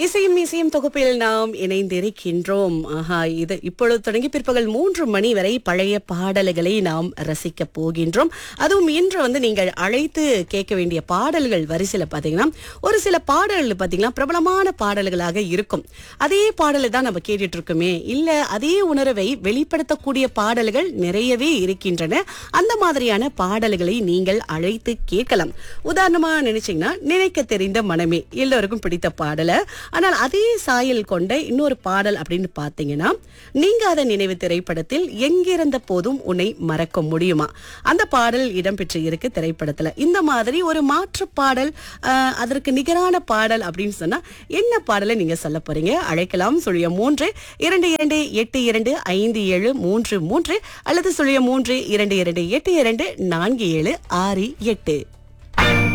இசையும் இசையும் தொகுப்பில் நாம் இணைந்திருக்கின்றோம் ஆஹா இது இப்பொழுது தொடங்கி பிற்பகல் மூன்று மணி வரை பழைய பாடல்களை நாம் ரசிக்க போகின்றோம் அதுவும் இன்று வந்து நீங்கள் அழைத்து கேட்க வேண்டிய பாடல்கள் வரிசையில் பார்த்தீங்கன்னா ஒரு சில பாடல்கள் பார்த்தீங்கன்னா பிரபலமான பாடல்களாக இருக்கும் அதே பாடலை தான் நம்ம கேட்டுட்டு இருக்கோமே இல்ல அதே உணர்வை வெளிப்படுத்தக்கூடிய பாடல்கள் நிறையவே இருக்கின்றன அந்த மாதிரியான பாடல்களை நீங்கள் அழைத்து கேட்கலாம் உதாரணமா நினைச்சீங்கன்னா நினைக்க தெரிந்த மனமே எல்லோருக்கும் பிடித்த பாடலை ஆனால் அதே சாயல் கொண்ட இன்னொரு பாடல் அப்படின்னு பார்த்தீங்கன்னா நீங்காத நினைவு திரைப்படத்தில் எங்கிருந்த போதும் உன்னை மறக்க முடியுமா அந்த பாடல் இடம்பெற்று இருக்கு திரைப்படத்துல இந்த மாதிரி ஒரு மாற்று பாடல் ஆஹ், அதற்கு நிகரான பாடல் அப்படின்னு சொன்னா என்ன பாடலை நீங்க சொல்ல போறீங்க அழைக்கலாம் சுழிய மூன்று இரண்டு இரண்டு எட்டு இரண்டு ஐந்து ஏழு மூன்று மூன்று அல்லது சுழிய மூன்று இரண்டு இரண்டு எட்டு இரண்டு நான்கு ஏழு ஆறு எட்டு